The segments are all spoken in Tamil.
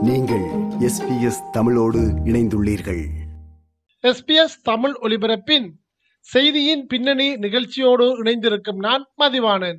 நீங்கள் எஸ்பிஎஸ் தமிழோடு இணைந்துள்ளீர்கள் எஸ்பிஎஸ் தமிழ் ஒலிபரப்பின் செய்தியின் பின்னணி நிகழ்ச்சியோடு இணைந்திருக்கும் நான் மதிவாணன்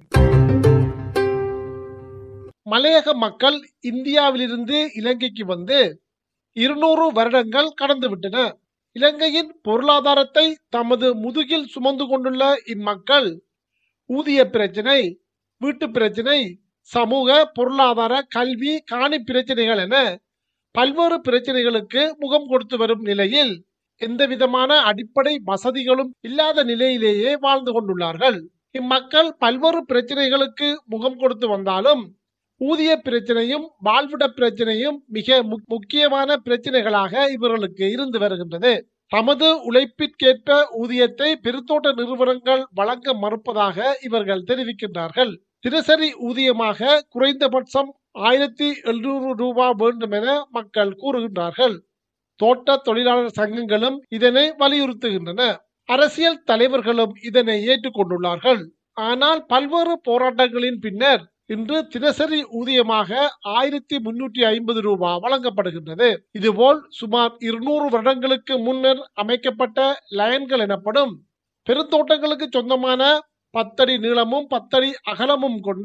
மலையக மக்கள் இந்தியாவிலிருந்து இலங்கைக்கு வந்து இருநூறு வருடங்கள் கடந்துவிட்டன இலங்கையின் பொருளாதாரத்தை தமது முதுகில் சுமந்து கொண்டுள்ள இம்மக்கள் ஊதிய பிரச்சினை வீட்டு பிரச்சினை சமூக பொருளாதார கல்வி காணி பிரச்சனைகள் என பல்வேறு பிரச்சனைகளுக்கு முகம் கொடுத்து வரும் நிலையில் எந்த விதமான அடிப்படை வசதிகளும் இல்லாத நிலையிலேயே வாழ்ந்து கொண்டுள்ளார்கள் இம்மக்கள் பல்வேறு பிரச்சனைகளுக்கு முகம் கொடுத்து வந்தாலும் ஊதிய பிரச்சனையும் வாழ்விட பிரச்சனையும் மிக மு- முக்கியமான பிரச்சனைகளாக இவர்களுக்கு இருந்து வருகின்றது தமது உழைப்பிற்கேற்ப ஊதியத்தை பெருந்தோட்ட நிறுவனங்கள் வழங்க மறுப்பதாக இவர்கள் தெரிவிக்கின்றார்கள் தினசரி ஊதியமாக குறைந்தபட்சம் ஆயிரத்தி எழுநூறு ரூபாய் வேண்டும் என மக்கள் கூறுகின்றார்கள் தோட்ட தொழிலாளர் சங்கங்களும் இதனை வலியுறுத்துகின்றன அரசியல் தலைவர்களும் இதனை ஏற்றுக்கொண்டுள்ளார்கள் ஆனால் பல்வேறு போராட்டங்களின் பின்னர் இன்று தினசரி ஊதியமாக ஆயிரத்தி முன்னூற்றி ஐம்பது ரூபாய் வழங்கப்படுகின்றது இதுபோல் சுமார் இருநூறு வருடங்களுக்கு முன்னர் அமைக்கப்பட்ட லயன்கள் எனப்படும் பெருந்தோட்டங்களுக்கு சொந்தமான பத்தடி நீளமும் பத்தடி அகலமும் கொண்ட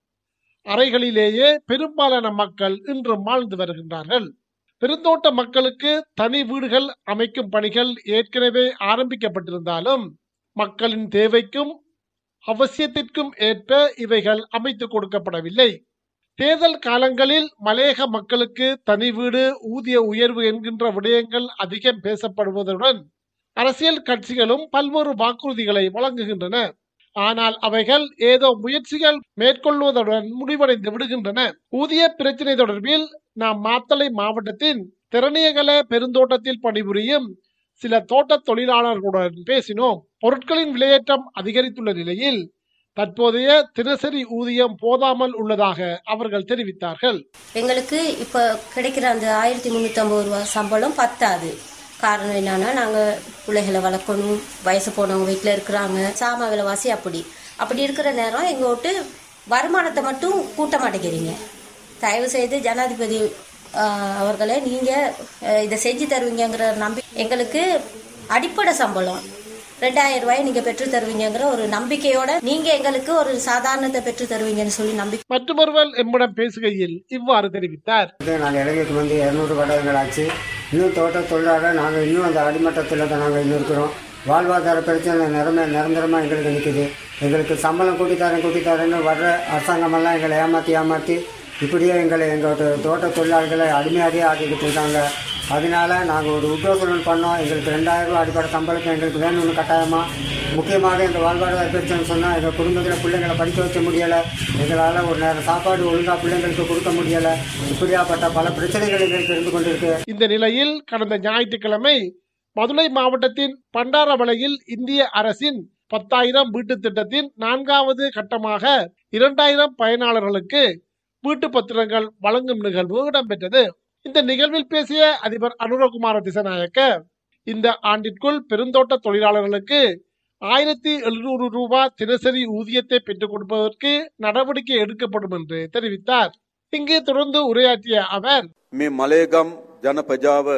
அறைகளிலேயே பெரும்பாலான மக்கள் இன்று வாழ்ந்து வருகின்றார்கள் பெருந்தோட்ட மக்களுக்கு தனி வீடுகள் அமைக்கும் பணிகள் ஏற்கனவே ஆரம்பிக்கப்பட்டிருந்தாலும் மக்களின் தேவைக்கும் அவசியத்திற்கும் ஏற்ப இவைகள் அமைத்துக் கொடுக்கப்படவில்லை தேர்தல் காலங்களில் மலையக மக்களுக்கு தனி வீடு ஊதிய உயர்வு என்கின்ற விடயங்கள் அதிகம் பேசப்படுவதுடன் அரசியல் கட்சிகளும் பல்வேறு வாக்குறுதிகளை வழங்குகின்றன ஆனால் அவைகள் ஏதோ முயற்சிகள் மேற்கொள்வதுடன் முடிவடைந்து விடுகின்றன ஊதிய பிரச்சினை தொடர்பில் நாம் மாத்தளை மாவட்டத்தின் திறனியகல பெருந்தோட்டத்தில் பணிபுரியும் சில தோட்ட தொழிலாளர்களுடன் பேசினோம் பொருட்களின் விலையேற்றம் அதிகரித்துள்ள நிலையில் தற்போதைய தினசரி ஊதியம் போதாமல் உள்ளதாக அவர்கள் தெரிவித்தார்கள் எங்களுக்கு இப்போ கிடைக்கிற அந்த ஆயிரத்தி முந்நூற்றம்பது ரூபா சம்பளம் பத்தாது காரணம் என்னன்னா நாங்கள் பிள்ளைகளை வளர்க்கணும் வயசு போனவங்க வீட்டில் இருக்கிறாங்க சாம விலைவாசி அப்படி அப்படி இருக்கிற நேரம் எங்கள் விட்டு வருமானத்தை மட்டும் கூட்ட மாட்டேங்கிறீங்க தயவு செய்து ஜனாதிபதி ஆஹ், அவர்களே நீங்கள் இதை செஞ்சு தருவீங்கங்கிற நம்பி எங்களுக்கு அடிப்படை சம்பளம் ரெண்டாயிரம் ரூபாயை நீங்கள் பெற்று தருவீங்கங்கிற ஒரு நம்பிக்கையோட நீங்கள் எங்களுக்கு ஒரு சாதாரணத்தை பெற்று தருவீங்கன்னு சொல்லி நம்பி மற்றொருவர் எம்மிடம் பேசுகையில் இவ்வாறு தெரிவித்தார் வந்து நாங்கள் இலங்கைக்கு வந்து இரநூறு வருடங்கள் ஆச்சு இன்னும் தோட்ட தொழிலாளர் நாங்கள் இன்னும் அந்த அடிமட்டத்தில் தான் நாங்கள் இன்னும் இருக்கிறோம் வாழ்வாதார பிரச்சனை நிரம்ப நிரந்தரமாக எங்களுக்கு நிற்குது எங்களுக்கு சம்பளம் கூட்டித்தரேன் கூட்டித்தரேன்னு வர்ற அரசாங்கமெல்லாம் எங்களை ஏமாற்றி ஏமாற்றி இப்படியே எங்களை எங்கள் தோட்ட தொழிலாளர்களை அடிமையாகவே ஆக்கிக்கிட்டு இருக்காங்க அதனால நாங்கள் ஒரு உத்தியோகம் பண்ணோம் எங்களுக்கு ரெண்டாயிரம் ரூபாய் அடிப்படை சம்பளத்தை எங்களுக்கு வேணும்னு கட்டாயமாக முக்கியமாக இந்த வாழ்வாதார பிரச்சனை சொன்னால் எங்கள் குடும்பத்தில் பிள்ளைங்களை படிக்க வைக்க முடியலை எங்களால் ஒரு நேரம் சாப்பாடு ஒழுங்காக பிள்ளைங்களுக்கு கொடுக்க முடியலை இப்படியாப்பட்ட பல பிரச்சனைகள் எங்களுக்கு இருந்து கொண்டிருக்கு இந்த நிலையில் கடந்த ஞாயிற்றுக்கிழமை மதுரை மாவட்டத்தின் பண்டாரவளையில் இந்திய அரசின் பத்தாயிரம் வீட்டு திட்டத்தின் நான்காவது கட்டமாக இரண்டாயிரம் பயனாளர்களுக்கு வீட்டு பத்திரங்கள் வழங்கும் நிகழ்வு இடம்பெற்றது இந்த நிகழ்வில் பேசிய அதிபர் அனுரகுமார திசநாயக்க இந்த ஆண்டிற்குள் பெருந்தோட்ட தொழிலாளர்களுக்கு ஆயிரத்தி எழுநூறு ரூபாய் தினசரி ஊதியத்தை பெற்றுக் கொடுப்பதற்கு நடவடிக்கை எடுக்கப்படும் என்று தெரிவித்தார் இங்கு தொடர்ந்து உரையாற்றிய அவர் මේ මලේගම් ජනපජාව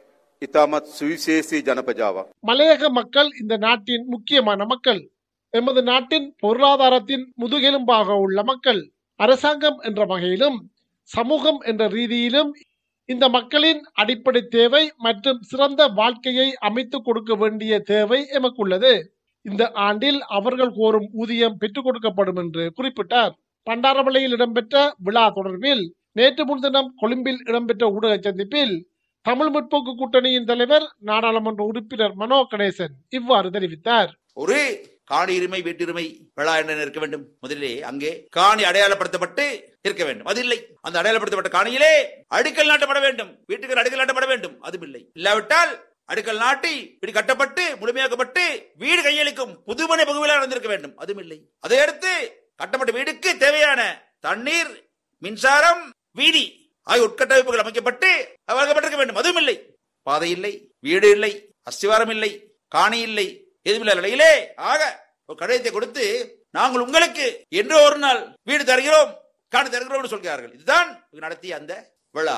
ඉතාමත් සුවිශේෂී ජනපජාවක්. மலையக மக்கள் இந்த நாட்டின் முக்கியமான மக்கள் எமது நாட்டின் பொருளாதாரத்தின் முதுகெலும்பாக உள்ள மக்கள் அரசாங்கம் என்ற வகையிலும் சமூகம் என்ற ரீதியிலும் இந்த மக்களின் அடிப்படை தேவை மற்றும் சிறந்த வாழ்க்கையை அமைத்துக் கொடுக்க வேண்டிய தேவை எமக்குள்ளது இந்த ஆண்டில் அவர்கள் கோரும் ஊதியம் பெற்றுக் கொடுக்கப்படும் என்று குறிப்பிட்டார் பண்டாரவளையில் இடம்பெற்ற விழா தொடர்பில் நேற்று முன்தினம் கொழும்பில் இடம்பெற்ற ஊடக சந்திப்பில் தமிழ் முற்போக்கு கூட்டணியின் தலைவர் நாடாளுமன்ற உறுப்பினர் மனோ கணேசன் இவ்வாறு தெரிவித்தார் ஒரு காணி உரிமை வீட்டுரிமை விழா என்ன இருக்க வேண்டும் முதலிலே அங்கே காணி அடையாளப்படுத்தப்பட்டு இருக்க வேண்டும் அது இல்லை அந்த அடையாளப்படுத்தப்பட்ட காணியிலே அடிக்கல் நாட்டப்பட வேண்டும் வீட்டுக்கு அடிக்கல் நாட்டப்பட வேண்டும் அதுவும் இல்லை இல்லாவிட்டால் அடிக்கல் நாட்டி வீடு கட்டப்பட்டு முழுமையாக்கப்பட்டு வீடு கையளிக்கும் புதுமனை பகுதியில் நடந்திருக்க வேண்டும் அதுவும் இல்லை அதை அடுத்து கட்டப்பட்ட வீடுக்கு தேவையான தண்ணீர் மின்சாரம் வீதி ஆகிய உட்கட்டமைப்புகள் அமைக்கப்பட்டு வழங்கப்பட்டிருக்க வேண்டும் அதுவும் இல்லை பாதை இல்லை வீடு இல்லை அஸ்திவாரம் இல்லை காணி இல்லை எதுவுமில்ல நிலையிலே ஆக ஒரு கடிதத்தை கொடுத்து நாங்கள் உங்களுக்கு என்று ஒரு நாள் வீடு தருகிறோம் காணி தருகிறோம் என்று சொல்கிறார்கள் இதுதான் இங்கு நடத்திய அந்த விழா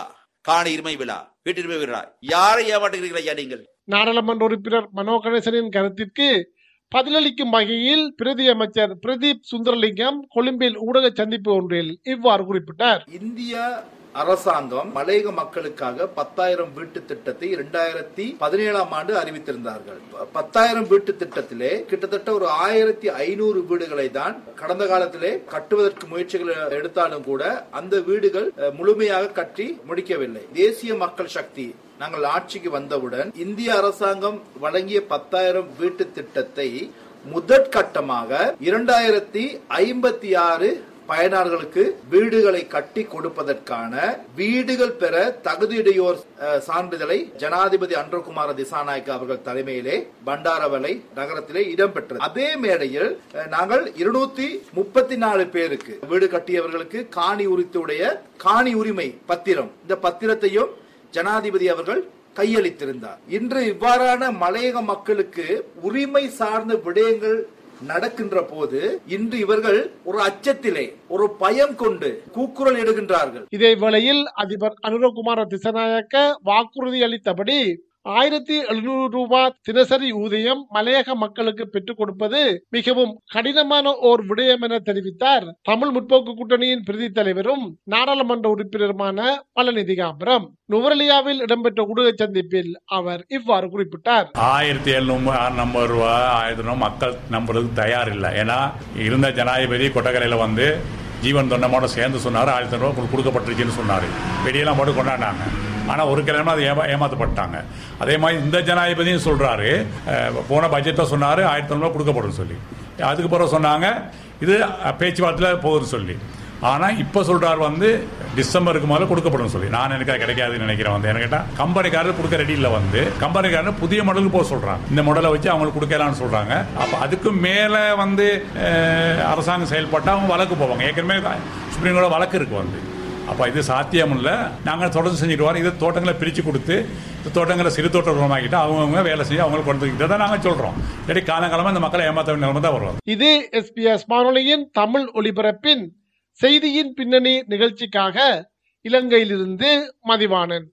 காணி உரிமை விழா வீட்டுரிமை விழா யாரை ஏமாற்றுகிறீர்கள் ஐயா நீங்கள் நாடாளுமன்ற உறுப்பினர் மனோ கணேசனின் கருத்திற்கு பதிலளிக்கும் வகையில் பிரதி அமைச்சர் பிரதீப் சுந்தரலிங்கம் கொழும்பில் ஊடக சந்திப்பு ஒன்றில் இவ்வாறு குறிப்பிட்டார் இந்திய அரசாங்கம் மலையக மக்களுக்காக பத்தாயிரம் வீட்டு திட்டத்தை இரண்டாயிரத்தி பதினேழாம் ஆண்டு அறிவித்திருந்தார்கள் ப- பத்தாயிரம் வீட்டு திட்டத்திலே கிட்டத்தட்ட ஒரு ஆயிரத்தி ஐநூறு வீடுகளை தான் கடந்த காலத்திலே கட்டுவதற்கு முயற்சிகள் எடுத்தாலும் கூட அந்த வீடுகள் அஹ், முழுமையாக கட்டி முடிக்கவில்லை தேசிய மக்கள் சக்தி நாங்கள் ஆட்சிக்கு வந்தவுடன் இந்திய அரசாங்கம் வழங்கிய பத்தாயிரம் வீட்டு திட்டத்தை முதற்கட்டமாக இரண்டாயிரத்தி ஐம்பத்தி ஆறு பயனாளர்களுக்கு வீடுகளை கட்டி கொடுப்பதற்கான வீடுகள் பெற தகுதியுடையோர் அஹ், சான்றிதழை ஜனாதிபதி அன்றகுமார திசாநாயக்க அவர்கள் தலைமையிலே பண்டாரவலை நகரத்திலே இடம்பெற்றது அதே மேடையில் அஹ், நாங்கள் இருநூத்தி முப்பத்தி நாலு பேருக்கு வீடு கட்டியவர்களுக்கு காணி உரித்துடைய காணி உரிமை பத்திரம் இந்த பத்திரத்தையும் ஜனாதிபதி அவர்கள் கையளித்திருந்தார் இன்று இவ்வாறான மலையக மக்களுக்கு உரிமை சார்ந்த விடயங்கள் நடக்கின்ற போது இன்று இவர்கள் ஒரு அச்சத்திலே ஒரு பயம் கொண்டு கூக்குரல் இடுகின்றார்கள் இதே வேளையில் அதிபர் அனுரகுமார திசநாயக்க வாக்குறுதி அளித்தபடி ஆயிரத்தி எழுநூறு ரூபாய் தினசரி ஊதியம் மலையக மக்களுக்கு பெற்றுக் கொடுப்பது மிகவும் கடினமான ஓர் விடயம் என தெரிவித்தார் தமிழ் முற்போக்கு கூட்டணியின் பிரதி தலைவரும் நாடாளுமன்ற உறுப்பினருமான பழனிதி காம்பரம் நுவரலியாவில் இடம்பெற்ற ஊடக சந்திப்பில் அவர் இவ்வாறு குறிப்பிட்டார் ஆயிரத்தி எழுநூறு ஐம்பது ரூபா ஆயிரத்தி ரூபா மக்கள் நம்புறதுக்கு தயார் இல்லை ஏன்னா இருந்த ஜனாதிபதி கொட்டக்கரையில் வந்து ஜீவன் தொண்டமோட சேர்ந்து சொன்னார் ஆயிரத்தி ரூபா உங்களுக்கு கொடுக்கப்பட்டிருச்சுன்னு சொன்னார் வெடியெல்லாம் போட்டு கொண்டாடினாங்க ஆனால் ஒரு கிழமை அது ஏமா ஏமாற்றப்பட்டாங்க அதே மாதிரி இந்த ஜனாதிபதியும் சொல்கிறாரு போன பட்ஜெட்டில் சொன்னார் ஆயிரத்தி ரூபா கொடுக்கப்படும் சொல்லி அதுக்கு பிறகு சொன்னாங்க இது அஹ், பேச்சுவார்த்தையில் போகுதுன்னு சொல்லி ஆனால் இப்போ சொல்றாரு வந்து டிசம்பருக்கு முதல்ல கொடுக்கப்படும் சொல்லி நான் எனக்கு அது கிடைக்காதுன்னு நினைக்கிறேன் வந்து என்ன கேட்டால் கம்பெனிக்காரர் கொடுக்க ரெடி இல்லை வந்து கம்பெனிக்காரர் புதிய மாடலுக்கு போக சொல்றாங்க இந்த மாடலை வச்சு அவங்களுக்கு கொடுக்கலாம்னு சொல்றாங்க அப்போ அதுக்கு மேலே வந்து அஹ், அரசாங்கம் செயல்பட்டால் அவங்க வழக்கு போவாங்க ஏற்கனவே சுப்ரீம் கோர்ட் வழக்கு இருக்கு வந்து அப்போ இது சாத்தியம் இல்லை நாங்கள் தொடர்ந்து செஞ்சுட்டு வரோம் இது தோட்டங்களை பிரித்து கொடுத்து இந்த தோட்டங்களை சிறு தோட்ட உரமாக்கிட்டு அவங்கவுங்க வேலை செஞ்சு அவங்களுக்கு கொண்டு தான் நாங்கள் சொல்கிறோம் இல்லாட்டி காலங்காலமாக இந்த மக்களை ஏமாற்ற வேண்டிய நிலைமை தான் வரும் இது எஸ்பிஎஸ் வானொலியின் தமிழ் ஒலிபரப்பின் செய்தியின் பின்னணி நிகழ்ச்சிக்காக இலங்கையிலிருந்து மதிவாணன்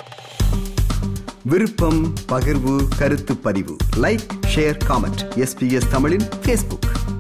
விருப்பம் பகிர்வு கருத்து பதிவு லைக் ஷேர் காமெண்ட் எஸ்பிஎஸ் தமிழின் ஃபேஸ்புக்